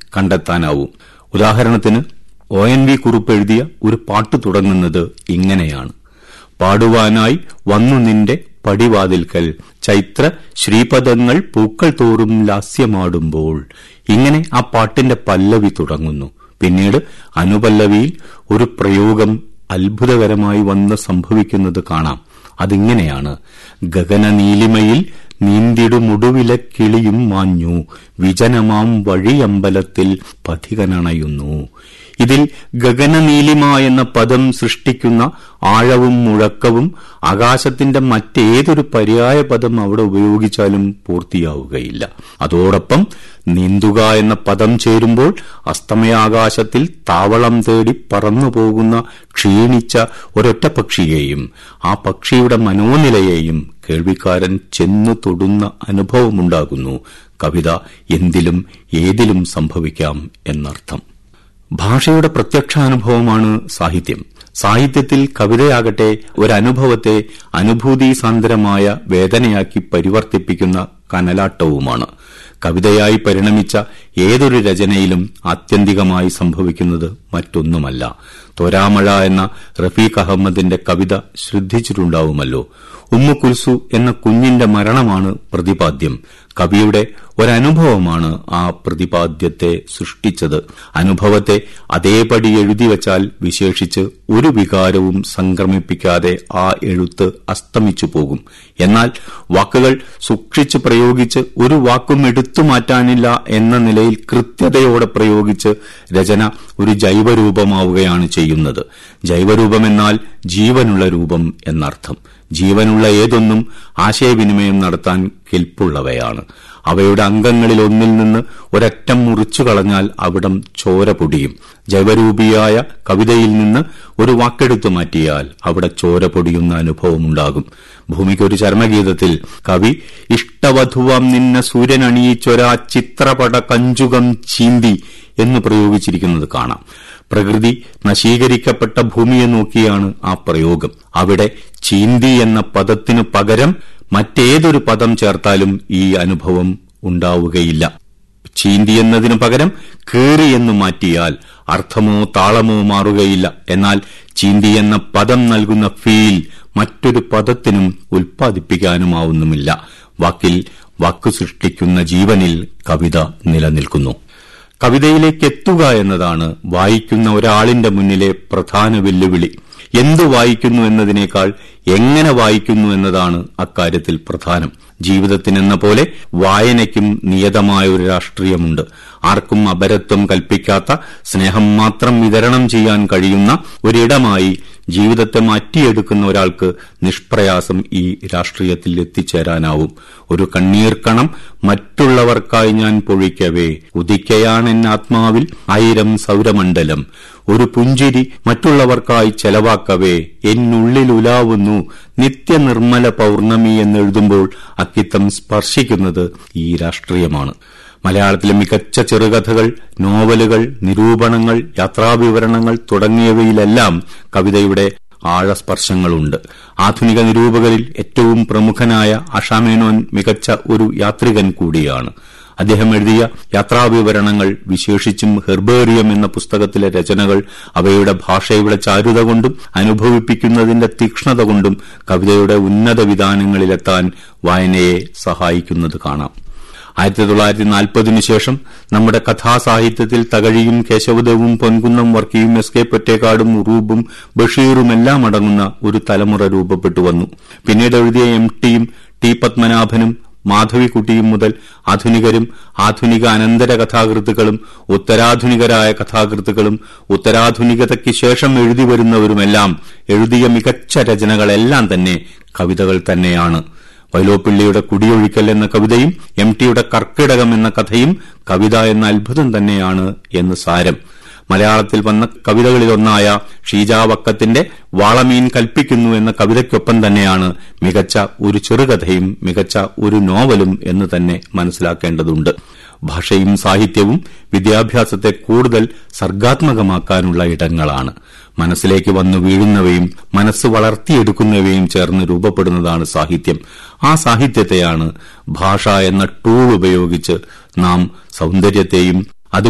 കണ്ടെത്താനാവും ഉദാഹരണത്തിന് O N V Kurup എഴുതിയ ഒരു പാട്ട് തുടങ്ങുന്നത് ഇങ്ങനെയാണ് പാടുവാനായി വന്നു നിന്റെ പടിവാതിൽക്കൽ ചൈത്ര ശ്രീപദങ്ങൾ പൂക്കൾ തോറും ലാസ്യമാടുമ്പോൾ ഇങ്ങനെ ആ പാട്ടിന്റെ പല്ലവി തുടങ്ങുന്നു പിന്നീട് അനുപല്ലവിയിൽ ഒരു പ്രയോഗം അത്ഭുതകരമായി വന്ന് സംഭവിക്കുന്നത് കാണാം അതിങ്ങനെയാണ് ഗഗനനീലിമയിൽ നീന്തിടുമുടുവിലെ കിളിയും മാഞ്ഞു വിജനമാം വഴിയമ്പലത്തിൽ പഥികനണയുന്നു ഇതിൽ ഗഗനനീലിമ എന്ന പദം സൃഷ്ടിക്കുന്ന ആഴവും മുഴക്കവും ആകാശത്തിന്റെ മറ്റേതൊരു പര്യായ പദം അവിടെ ഉപയോഗിച്ചാലും പൂർത്തിയാവുകയില്ല അതോടൊപ്പം നീന്തുക എന്ന പദം ചേരുമ്പോൾ അസ്തമയാകാശത്തിൽ താവളം തേടി പറന്നുപോകുന്ന ക്ഷീണിച്ച ഒരൊറ്റ പക്ഷിയെയും ആ പക്ഷിയുടെ മനോനിലയെയും കേൾവിക്കാരൻ ചെന്നു തൊടുന്ന അനുഭവമുണ്ടാകുന്നു കവിത എന്തിലും ഏതിലും സംഭവിക്കാം എന്നർത്ഥം ഭാഷയുടെ പ്രത്യക്ഷാനുഭവമാണ് സാഹിത്യം സാഹിത്യത്തിൽ കവിതയാകട്ടെ ഒരനുഭവത്തെ അനുഭൂതിസാന്ദ്രമായ വേദനയാക്കി പരിവർത്തിപ്പിക്കുന്ന കനലാട്ടവുമാണ് കവിതയായി പരിണമിച്ച ഏതൊരു രചനയിലും ആത്യന്തികമായി സംഭവിക്കുന്നത് മറ്റൊന്നുമല്ല തൊരാമഴ എന്ന റഫീഖ് അഹമ്മദിന്റെ കവിത ശ്രദ്ധിച്ചിട്ടുണ്ടാവുമല്ലോ ഉമ്മു കുൽസു എന്ന കുഞ്ഞിന്റെ മരണമാണ് പ്രതിപാദ്യം കവിയുടെ ഒരനുഭവമാണ് ആ പ്രതിപാദ്യത്തെ സൃഷ്ടിച്ചത് അനുഭവത്തെ അതേപടി എഴുതിവച്ചാൽ വിശേഷിച്ച് ഒരു വികാരവും സംക്രമിപ്പിക്കാതെ ആ എഴുത്ത് അസ്തമിച്ചു പോകും എന്നാൽ വാക്കുകൾ സൂക്ഷിച്ച് പ്രയോഗിച്ച് ഒരു വാക്കും എടുത്തു മാറ്റാനില്ല എന്ന നിലയിൽ കൃത്യതയോടെ പ്രയോഗിച്ച് രചന ഒരു ജൈവരൂപമാവുകയാണ് ചെയ്യുന്നത് ജൈവരൂപമെന്നാൽ ജീവനുള്ള രൂപം എന്നർത്ഥം ജീവനുള്ള ഏതൊന്നും ആശയവിനിമയം നടത്താൻ കെൽപ്പുള്ളവയാണ് അവയുടെ അംഗങ്ങളിൽ ഒന്നിൽ നിന്ന് ഒരറ്റം മുറിച്ചു കളഞ്ഞാൽ അവിടം ചോര പൊടിയും ജൈവരൂപിയായ കവിതയിൽ നിന്ന് ഒരു വാക്കെടുത്തു മാറ്റിയാൽ അവിടെ ചോര പൊടിയുന്ന അനുഭവമുണ്ടാകും ഭൂമിക്കൊരു ചർമ്മഗീതത്തിൽ കവി ഇഷ്ടവധുവാം നിന്ന സൂര്യൻ അണിയിച്ചൊരാ ചിത്രപട കഞ്ചുകം ചീന്തി എന്ന് പ്രയോഗിച്ചിരിക്കുന്നത് കാണാം പ്രകൃതി നശീകരിക്കപ്പെട്ട ഭൂമിയെ നോക്കിയാണ് ആ പ്രയോഗം അവിടെ ചീന്തി എന്ന പദത്തിനു പകരം മറ്റേതൊരു പദം ചേർത്താലും ഈ അനുഭവം ഉണ്ടാവുകയില്ല ചീന്തി എന്നതിനു പകരം കേറി എന്ന് മാറ്റിയാൽ അർത്ഥമോ താളമോ മാറുകയില്ല എന്നാൽ ചീന്തി എന്ന പദം നൽകുന്ന ഫീൽ മറ്റൊരു പദത്തിനും ഉൽപ്പാദിപ്പിക്കാനുമാവുന്നുമില്ല വാക്കിൽ വാക്കു സൃഷ്ടിക്കുന്ന ജീവനിൽ കവിത നിലനിൽക്കുന്നു കവിതയിലേക്ക് എത്തുക എന്നതാണ് വായിക്കുന്ന ഒരാളിന്റെ മുന്നിലെ പ്രധാന വെല്ലുവിളി എന്തു വായിക്കുന്നു എന്നതിനേക്കാൾ എങ്ങനെ വായിക്കുന്നു എന്നതാണ് അക്കാര്യത്തിൽ പ്രധാനം ജീവിതത്തിനെന്ന പോലെ വായനയ്ക്കും നിയതമായ ഒരു രാഷ്ട്രീയമുണ്ട് ആർക്കും അപരത്വം കൽപ്പിക്കാത്ത സ്നേഹം മാത്രം വിതരണം ചെയ്യാൻ കഴിയുന്ന ഒരിടമായി ജീവിതത്തെ മാറ്റിയെടുക്കുന്ന ഒരാൾക്ക് നിഷ്പ്രയാസം ഈ രാഷ്ട്രീയത്തിൽ എത്തിച്ചേരാനാവും ഒരു കണ്ണീർക്കണം മറ്റുള്ളവർക്കായി ഞാൻ പൊഴിക്കവേ ഉദിക്കയാണെൻ ആത്മാവിൽ ആയിരം സൗരമണ്ഡലം ഒരു പുഞ്ചിരി മറ്റുള്ളവർക്കായി ചെലവാക്കവേ എന്നുള്ളിൽ ഉലാവുന്നു നിത്യനിർമ്മല പൗർണമി എന്നെഴുതുമ്പോൾ അക്കിത്തം സ്പർശിക്കുന്നത് ഈ രാഷ്ട്രീയമാണ് മലയാളത്തിലെ മികച്ച ചെറുകഥകൾ നോവലുകൾ നിരൂപണങ്ങൾ യാത്രാവിവരണങ്ങൾ തുടങ്ങിയവയിലെല്ലാം കവിതയുടെ ആഴസ്പർശങ്ങളുണ്ട് ആധുനിക നിരൂപകരിൽ ഏറ്റവും പ്രമുഖനായ അഷാമേനോൻ മികച്ച ഒരു യാത്രികൻ കൂടിയാണ് അദ്ദേഹം എഴുതിയ യാത്രാവിവരണങ്ങൾ വിശേഷിച്ചും ഹെർബേറിയം എന്ന പുസ്തകത്തിലെ രചനകൾ അവയുടെ ഭാഷയുടെ ചാരുത കൊണ്ടും അനുഭവിപ്പിക്കുന്നതിന്റെ തീക്ഷ്ണത കൊണ്ടും കവിതയുടെ ഉന്നത വിധാനങ്ങളിലെത്താൻ വായനയെ സഹായിക്കുന്നത് കാണാം ആയിരത്തി തൊള്ളായിരത്തി നാൽപ്പതിനു ശേഷം നമ്മുടെ കഥാസാഹിത്യത്തിൽ തകഴിയും കേശവദേവും പൊൻകുന്നം വർക്കിയും എസ് കെ പൊറ്റേക്കാടും ഉറൂബും ബഷീറും എല്ലാം അടങ്ങുന്ന ഒരു തലമുറ രൂപപ്പെട്ടു വന്നു പിന്നീട് എഴുതിയ എം ടിയും ടി പത്മനാഭനും മാധവിക്കുട്ടിയും മുതൽ ആധുനികരും ആധുനിക അനന്തര കഥാകൃത്തുക്കളും ഉത്തരാധുനികരായ കഥാകൃത്തുക്കളും ഉത്തരാധുനികതയ്ക്ക് ശേഷം എഴുതി വരുന്നവരുമെല്ലാം എഴുതിയ മികച്ച രചനകളെല്ലാം തന്നെ കവിതകൾ തന്നെയാണ് വൈലോപ്പിള്ളിയുടെ കുടിയൊഴിക്കൽ എന്ന കവിതയും എം ടിയുടെ കർക്കിടകം എന്ന കഥയും കവിത എന്ന അത്ഭുതം തന്നെയാണ് എന്ന് സാരം മലയാളത്തിൽ വന്ന കവിതകളിലൊന്നായ ഷീജാവക്കത്തിന്റെ വാളമീൻ കൽപ്പിക്കുന്നു എന്ന കവിതയ്ക്കൊപ്പം തന്നെയാണ് മികച്ച ഒരു ചെറുകഥയും മികച്ച ഒരു നോവലും എന്ന് തന്നെ മനസ്സിലാക്കേണ്ടതുണ്ട് ഭാഷയും സാഹിത്യവും വിദ്യാഭ്യാസത്തെ കൂടുതൽ സർഗാത്മകമാക്കാനുള്ള ഇടങ്ങളാണ് മനസ്സിലേക്ക് വന്നു വീഴുന്നവയും മനസ്സ് വളർത്തിയെടുക്കുന്നവയും ചേർന്ന് രൂപപ്പെടുന്നതാണ് സാഹിത്യം ആ സാഹിത്യത്തെയാണ് ഭാഷ എന്ന ടൂൾ ഉപയോഗിച്ച് നാം സൗന്ദര്യത്തെയും